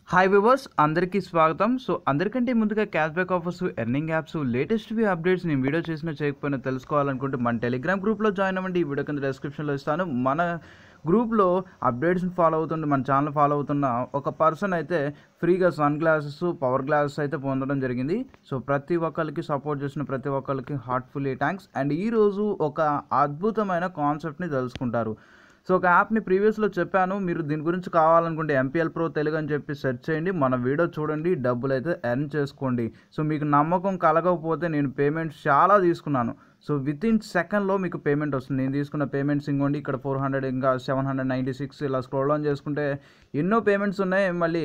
hi viewers అందరికీ స్వాగతం so అందరికంటే ముందుగా cashback offers earning apps latest వి అప్డేట్స్ నేను వీడియో చేసినా చేయకపోయినా తెలుసుకోవాలనుకుంటే మన టెలిగ్రామ్ గ్రూప్లో జాయిన్ అవ్వండి ఈ వీడియో కింద డిస్క్రిప్షన్లో ఇస్తాను మన గ్రూప్లో అప్డేట్స్ని ఫాలో అవుతుండే మన ఛానల్ ఫాలో అవుతున్న ఒక పర్సన్ అయితే ఫ్రీగా సన్ గ్లాసెస్ పవర్ గ్లాసెస్ అయితే పొందడం జరిగింది సో ప్రతి ఒక్కరికి సపోర్ట్ చేసిన ప్రతి ఒక్కరికి హార్ట్ఫుల్లీ థ్యాంక్స్ అండ్ ఈరోజు ఒక అద్భుతమైన కాన్సెప్ట్ని తెలుసుకుంటారు సో ఒక యాప్ని ప్రీవియస్లో చెప్పాను మీరు దీని గురించి కావాలనుకుంటే ఎంపీఎల్ ప్రో తెలుగు అని చెప్పి సెర్చ్ చేయండి మన వీడియో చూడండి డబ్బులు అయితే ఎర్న్ చేసుకోండి సో మీకు నమ్మకం కలగకపోతే నేను పేమెంట్స్ చాలా తీసుకున్నాను సో విత్ ఇన్ సెకండ్లో మీకు పేమెంట్ వస్తుంది నేను తీసుకున్న పేమెంట్స్ ఇంకోండి ఇక్కడ ఫోర్ హండ్రెడ్ ఇంకా సెవెన్ హండ్రెడ్ నైంటీ సిక్స్ ఇలా స్క్రోల్ ఆన్ చేసుకుంటే ఎన్నో పేమెంట్స్ ఉన్నాయి మళ్ళీ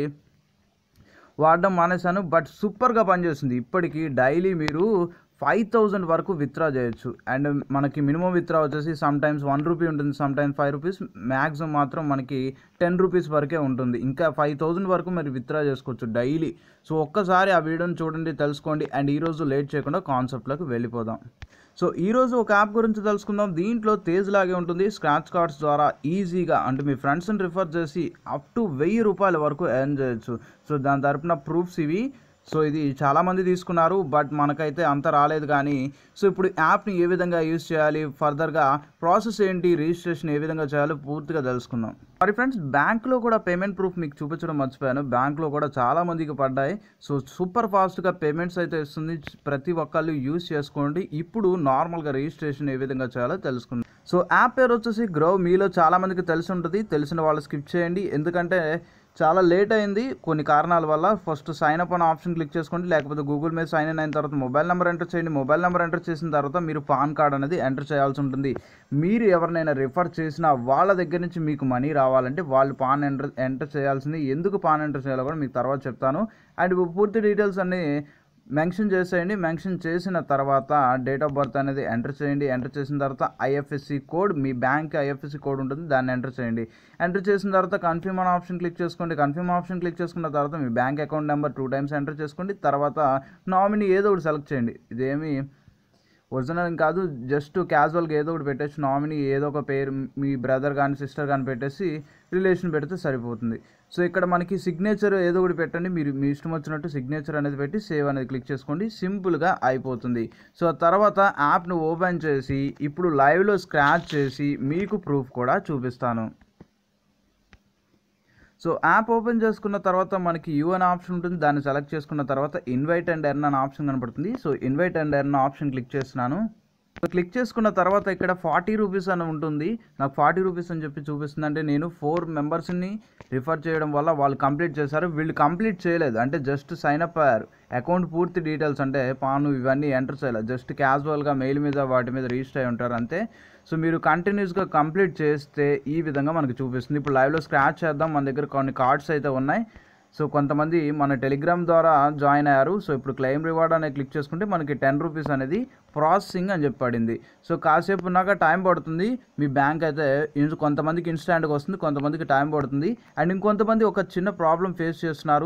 వాడడం మానేశాను బట్ సూపర్గా పనిచేస్తుంది ఇప్పటికీ డైలీ మీరు ఫైవ్ థౌజండ్ వరకు విత్డ్రా చేయొచ్చు అండ్ మనకి మినిమం విత్డ్రా వచ్చేసి సమ్ టైమ్స్ వన్ రూపీ ఉంటుంది sometimes five rupees maximum మాత్రం మనకి టెన్ రూపీస్ వరకే ఉంటుంది ఇంకా ఫైవ్ థౌజండ్ వరకు మీరు విత్డ్రా చేసుకోవచ్చు డైలీ సో ఒక్కసారి ఆ వీడియోని చూడండి తెలుసుకోండి అండ్ ఈరోజు లేట్ చేయకుండా కాన్సెప్ట్లోకి వెళ్ళిపోదాం సో ఈరోజు ఒక యాప్ గురించి తెలుసుకుందాం దీంట్లో తేజ్ లాగే ఉంటుంది స్క్రాచ్ కార్డ్స్ ద్వారా ఈజీగా అంటే మీ ఫ్రెండ్స్ని రిఫర్ చేసి అప్ టు వెయ్యి రూపాయల వరకు ఎర్న్ చేయొచ్చు సో దాని తరపున ప్రూఫ్స్ ఇవి సో ఇది చాలామంది తీసుకున్నారు బట్ మనకైతే అంత రాలేదు కానీ సో ఇప్పుడు యాప్ని ఏ విధంగా యూజ్ చేయాలి ఫర్దర్గా ప్రాసెస్ ఏంటి రిజిస్ట్రేషన్ ఏ విధంగా చేయాలో పూర్తిగా తెలుసుకుందాం మరి ఫ్రెండ్స్ బ్యాంక్లో కూడా పేమెంట్ ప్రూఫ్ మీకు చూపించడం మర్చిపోయాను బ్యాంక్లో కూడా చాలా మందికి పడ్డాయి సో సూపర్ ఫాస్ట్గా పేమెంట్స్ అయితే ఇస్తుంది ప్రతి ఒక్కళ్ళు యూజ్ చేసుకోండి ఇప్పుడు నార్మల్గా రిజిస్ట్రేషన్ ఏ విధంగా చేయాలో తెలుసుకుందాం సో యాప్ పేరు వచ్చేసి గ్రో మీలో చాలా మందికి తెలిసి ఉంటుంది తెలిసిన వాళ్ళు స్కిప్ చేయండి ఎందుకంటే చాలా లేట్ అయింది కొన్ని కారణాల వల్ల ఫస్ట్ సైన్ అప్ అనే ఆప్షన్ క్లిక్ చేసుకోండి లేకపోతే గూగుల్ మీద సైన్ ఇన్ అయిన తర్వాత మొబైల్ నెంబర్ ఎంటర్ చేయండి మొబైల్ నెంబర్ ఎంటర్ చేసిన తర్వాత మీరు పాన్ కార్డ్ అనేది ఎంటర్ చేయాల్సి ఉంటుంది మీరు ఎవరినైనా రిఫర్ చేసినా వాళ్ళ దగ్గర నుంచి మీకు మనీ రావాలంటే వాళ్ళు పాన్ ఎంటర్ ఎంటర్ చేయాల్సింది ఎందుకు పాన్ ఎంటర్ చేయాలో కూడా మీకు తర్వాత చెప్తాను అండ్ పూర్తి డీటెయిల్స్ అన్నీ మెన్షన్ చేసేయండి మెన్షన్ చేసిన తర్వాత డేట్ ఆఫ్ బర్త్ అనేది ఎంటర్ చేయండి ఎంటర్ చేసిన తర్వాత ఐఎఫ్ఎస్సి కోడ్ మీ బ్యాంక్ ఐఎఫ్ఎస్సి కోడ్ ఉంటుంది దాన్ని ఎంటర్ చేయండి ఎంటర్ చేసిన తర్వాత కన్ఫర్మ్ అనే ఆప్షన్ క్లిక్ చేసుకోండి కన్ఫర్మ్ ఆప్షన్ క్లిక్ చేసుకున్న తర్వాత మీ bank account number two times enter చేసుకోండి తర్వాత నామినీ ఏదో ఒకటి సెలెక్ట్ చేయండి ఇదేమి ఒరిజినల్ కాదు జస్ట్ క్యాజువల్గా ఏదో ఒకటి పెట్టేసి నామినీ ఏదో ఒక పేరు మీ బ్రదర్ కానీ సిస్టర్ కానీ పెట్టేసి రిలేషన్ పెడితే సరిపోతుంది సో ఇక్కడ మనకి సిగ్నేచర్ ఏదో ఒకటి పెట్టండి మీరు మీ ఇష్టం వచ్చినట్టు సిగ్నేచర్ అనేది పెట్టి సేవ్ అనేది క్లిక్ చేసుకోండి సింపుల్గా అయిపోతుంది సో తర్వాత యాప్ను ఓపెన్ చేసి ఇప్పుడు లైవ్లో స్క్రాచ్ చేసి మీకు ప్రూఫ్ కూడా చూపిస్తాను సో యాప్ ఓపెన్ చేసుకున్న తర్వాత మనకి యూ అనే ఆప్షన్ ఉంటుంది దాన్ని సెలెక్ట్ చేసుకున్న తర్వాత ఇన్వైట్ అండ్ ఎర్న్ అనే ఆప్షన్ కనపడుతుంది so invite and earn option click చేస్తున్నాను సో క్లిక్ చేసుకున్న తర్వాత ఇక్కడ ఫార్టీ రూపీస్ అని ఉంటుంది నాకు ఫార్టీ రూపీస్ అని చెప్పి చూపిస్తుంది అంటే నేను ఫోర్ మెంబర్స్ని రిఫర్ చేయడం వల్ల వాళ్ళు కంప్లీట్ చేశారు వీళ్ళు కంప్లీట్ చేయలేదు అంటే జస్ట్ సైన్ అప్ అయ్యారు అకౌంట్ పూర్తి డీటెయిల్స్ అంటే పాను ఇవన్నీ ఎంటర్ చేయలేదు జస్ట్ క్యాజువల్గా మెయిల్ మీద వాటి మీద రిజిస్టర్ అయి ఉంటారు అంతే సో మీరు కంటిన్యూస్గా కంప్లీట్ చేస్తే ఈ విధంగా మనకు చూపిస్తుంది ఇప్పుడు లైవ్లో స్క్రాచ్ చేద్దాం మన దగ్గర కొన్ని కార్డ్స్ అయితే ఉన్నాయి సో కొంతమంది మన టెలిగ్రామ్ ద్వారా జాయిన్ అయ్యారు సో ఇప్పుడు క్లెయిమ్ రివార్డ్ అనేది క్లిక్ చేసుకుంటే మనకి టెన్ రూపీస్ అనేది ప్రాసెసింగ్ అని చెప్పి పడింది సో కాసేపు ఉన్నాక టైం పడుతుంది మీ బ్యాంక్ అయితే ఇన్- కొంతమందికి ఇన్స్టాంట్గా వస్తుంది కొంతమందికి టైం పడుతుంది అండ్ ఇంకొంతమంది ఒక చిన్న ప్రాబ్లం ఫేస్ చేస్తున్నారు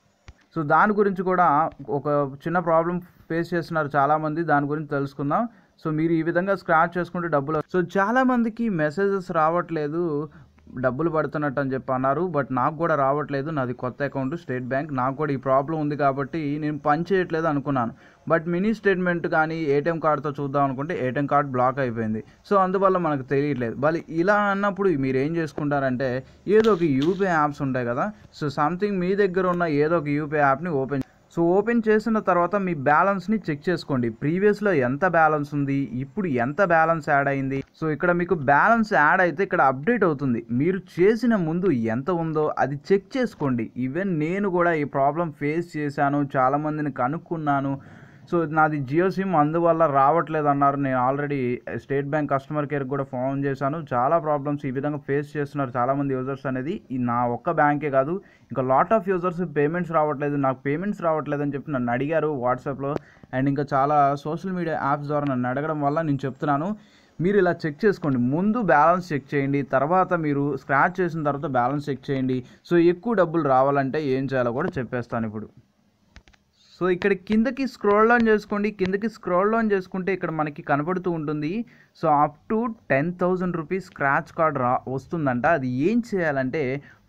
సో దాని గురించి కూడా ఒక చిన్న ప్రాబ్లం ఫేస్ చేస్తున్నారు చాలామంది దాని గురించి తెలుసుకుందాం సో మీరు ఈ విధంగా స్క్రాచ్ చేసుకుంటే డబ్బులు సో చాలామందికి మెసేజెస్ రావట్లేదు డబ్బులు పడుతున్నట్టు అని చెప్పి అన్నారు బట్ నాకు కూడా రావట్లేదు నాది కొత్త అకౌంట్ స్టేట్ బ్యాంక్ నాకు కూడా ఈ ప్రాబ్లం ఉంది కాబట్టి నేను పని చేయట్లేదు అనుకున్నాను బట్ మినీ స్టేట్మెంట్ కానీ ఏటీఎం కార్డ్తో చూద్దాం అనుకుంటే ఏటీఎం కార్డ్ బ్లాక్ అయిపోయింది సో అందువల్ల మనకు తెలియట్లేదు వాళ్ళు ఇలా అన్నప్పుడు మీరు ఏం చేసుకుంటారంటే ఏదో ఒక యూపీఐ యాప్స్ ఉంటాయి కదా సో సంథింగ్ మీ దగ్గర ఉన్న ఏదో ఒక యూపీఐ యాప్ని ఓపెన్ సో ఓపెన్ చేసిన తర్వాత మీ బ్యాలెన్స్ని చెక్ చేసుకోండి ప్రీవియస్లో ఎంత బ్యాలెన్స్ ఉంది ఇప్పుడు ఎంత బ్యాలెన్స్ యాడ్ అయింది సో ఇక్కడ మీకు బ్యాలెన్స్ యాడ్ అయితే ఇక్కడ అప్డేట్ అవుతుంది మీరు చేసిన ముందు ఎంత ఉందో అది చెక్ చేసుకోండి ఈవెన్ నేను కూడా ఈ ప్రాబ్లం ఫేస్ చేశాను చాలామందిని కనుక్కున్నాను సో నాది జియో సిమ్ అందువల్ల రావట్లేదు అన్నారు నేను ఆల్రెడీ స్టేట్ బ్యాంక్ కస్టమర్ కేర్కి కూడా ఫోన్ చేశాను చాలా ప్రాబ్లమ్స్ ఈ విధంగా ఫేస్ చేస్తున్నారు చాలామంది యూజర్స్ అనేది ఈ నా ఒక్క బ్యాంకే కాదు ఇంకా లాట్ ఆఫ్ యూజర్స్ పేమెంట్స్ రావట్లేదు నాకు పేమెంట్స్ రావట్లేదు అని చెప్పి నన్ను అడిగారు వాట్సాప్లో అండ్ ఇంకా చాలా సోషల్ మీడియా యాప్స్ ద్వారా నన్ను అడగడం వల్ల నేను చెప్తున్నాను మీరు ఇలా చెక్ చేసుకోండి ముందు బ్యాలెన్స్ చెక్ చేయండి తర్వాత మీరు స్క్రాచ్ చేసిన తర్వాత బ్యాలెన్స్ చెక్ చేయండి సో ఎక్కువ డబ్బులు రావాలంటే ఏం చేయాలో కూడా చెప్పేస్తాను ఇప్పుడు సో ఇక్కడ కిందకి స్క్రోల్ డౌన్ చేసుకోండి కిందకి స్క్రోల్ డౌన్ చేసుకుంటే ఇక్కడ మనకి కనబడుతూ ఉంటుంది so up to ten thousand rupees scratch card రా వస్తుందంట అది ఏం చేయాలంటే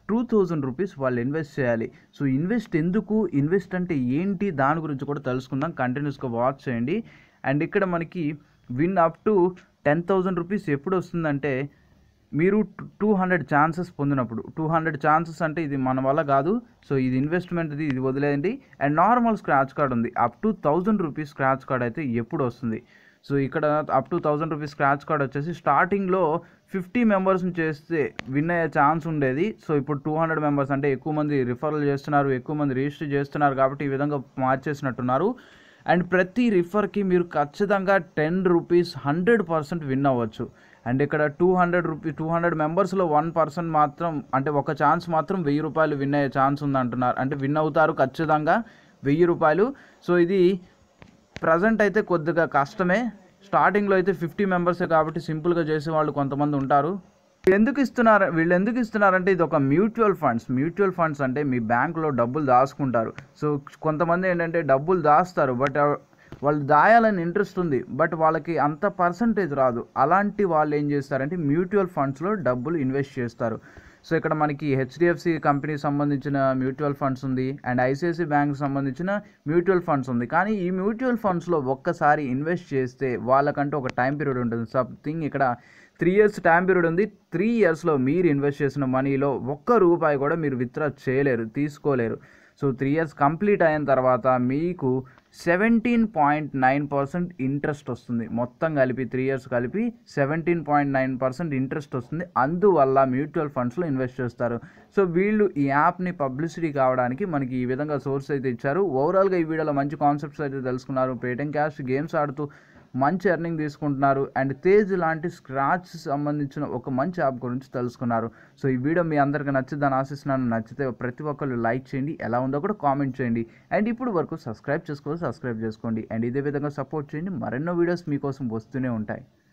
టూ థౌజండ్ రూపీస్ వాళ్ళు ఇన్వెస్ట్ చేయాలి సో ఇన్వెస్ట్ ఎందుకు ఇన్వెస్ట్ అంటే ఏంటి దాని గురించి కూడా తెలుసుకుందాం కంటిన్యూస్గా వాచ్ చేయండి అండ్ ఇక్కడ మనకి win up to ten thousand rupees ఎప్పుడు వస్తుందంటే మీరు టూ హండ్రెడ్ ఛాన్సెస్ పొందినప్పుడు టూ హండ్రెడ్ ఛాన్సెస్ అంటే ఇది మన వల్ల కాదు సో ఇది ఇన్వెస్ట్మెంట్ది ఇది వదిలేయండి అండ్ నార్మల్ స్క్రాచ్ కార్డ్ ఉంది up to thousand rupees scratch card అయితే ఎప్పుడు వస్తుంది సో ఇక్కడ up to thousand rupees scratch card వచ్చేసి స్టార్టింగ్లో ఫిఫ్టీ మెంబర్స్ని చేస్తే విన్ అయ్యే ఛాన్స్ ఉండేది సో ఇప్పుడు టూ హండ్రెడ్ మెంబర్స్ అంటే ఎక్కువ మంది రిఫరల్ చేస్తున్నారు ఎక్కువ మంది రిజిస్టర్ చేస్తున్నారు కాబట్టి ఈ విధంగా మార్చేసినట్టున్నారు అండ్ ప్రతి రిఫర్కి మీరు ఖచ్చితంగా ten rupees hundred percent win అవ్వచ్చు అండ్ ఇక్కడ two hundred rupee two hundred మెంబర్స్లో వన్ పర్సెంట్ మాత్రం అంటే ఒక ఛాన్స్ మాత్రం వెయ్యి రూపాయలు విన్ అయ్యే ఛాన్స్ ఉందంటున్నారు అంటే విన్ అవుతారు ఖచ్చితంగా వెయ్యి రూపాయలు సో ఇది ప్రజెంట్ అయితే కొద్దిగా కష్టమే స్టార్టింగ్లో అయితే ఫిఫ్టీ మెంబర్సే కాబట్టి సింపుల్గా చేసే వాళ్ళు కొంతమంది ఉంటారు ఎందుకు ఇస్తున్నారు వీళ్ళు ఎందుకు ఇస్తున్నారంటే ఇది ఒక మ్యూచువల్ ఫండ్స్ మ్యూచువల్ ఫండ్స్ అంటే మీ బ్యాంకులో డబ్బులు దాచుకుంటారు సో కొంతమంది ఏంటంటే డబ్బులు దాస్తారు బట్ వాళ్ళు దాయాలని ఇంట్రెస్ట్ ఉంది బట్ వాళ్ళకి అంత పర్సంటేజ్ రాదు అలాంటి వాళ్ళు ఏం చేస్తారంటే మ్యూచువల్ ఫండ్స్లో డబ్బులు ఇన్వెస్ట్ చేస్తారు సో ఇక్కడ మనకి హెచ్డిఎఫ్సి కంపెనీకి సంబంధించిన మ్యూచువల్ ఫండ్స్ ఉంది అండ్ ఐసిఐసి బ్యాంక్ సంబంధించిన మ్యూచువల్ ఫండ్స్ ఉంది కానీ ఈ మ్యూచువల్ ఫండ్స్లో ఒక్కసారి ఇన్వెస్ట్ చేస్తే వాళ్ళకంటూ ఒక టైం పీరియడ్ ఉంటుంది సంథింగ్ ఇక్కడ త్రీ ఇయర్స్ టైం పీరియడ్ ఉంది త్రీ ఇయర్స్లో మీరు ఇన్వెస్ట్ చేసిన మనీలో ఒక్క రూపాయి కూడా మీరు విత్డ్రా చేయలేరు తీసుకోలేరు సో త్రీ ఇయర్స్ కంప్లీట్ అయిన తర్వాత మీకు seventeen point nine percent interest వస్తుంది మొత్తం కలిపి త్రీ ఇయర్స్ కలిపి seventeen point nine percent interest వస్తుంది అందువల్ల మ్యూచువల్ ఫండ్స్లో ఇన్వెస్ట్ చేస్తారు సో వీళ్ళు ఈ యాప్ని పబ్లిసిటీ కావడానికి మనకి ఈ విధంగా సోర్స్ అయితే ఇచ్చారు ఓవరాల్గా ఈ వీడియోలో మంచి కాన్సెప్ట్స్ అయితే తెలుసుకున్నారు పేటిఎం క్యాష్ గేమ్స్ ఆడుతూ మంచి ఎర్నింగ్ తీసుకుంటున్నారు అండ్ తేజ్ లాంటి స్క్రాచ్ సంబంధించిన ఒక మంచి యాప్ గురించి తెలుసుకున్నారు సో ఈ వీడియో మీ అందరికీ నచ్చిద్దని ఆశిస్తున్నాను నచ్చితే ప్రతి ఒక్కరు లైక్ చేయండి ఎలా ఉందో కూడా కామెంట్ చేయండి అండ్ ఇప్పుడు వరకు సబ్స్క్రైబ్ చేసుకోవాలి సబ్స్క్రైబ్ చేసుకోండి అండ్ ఇదే విధంగా సపోర్ట్ చేయండి మరెన్నో వీడియోస్ మీకోసం వస్తూనే ఉంటాయి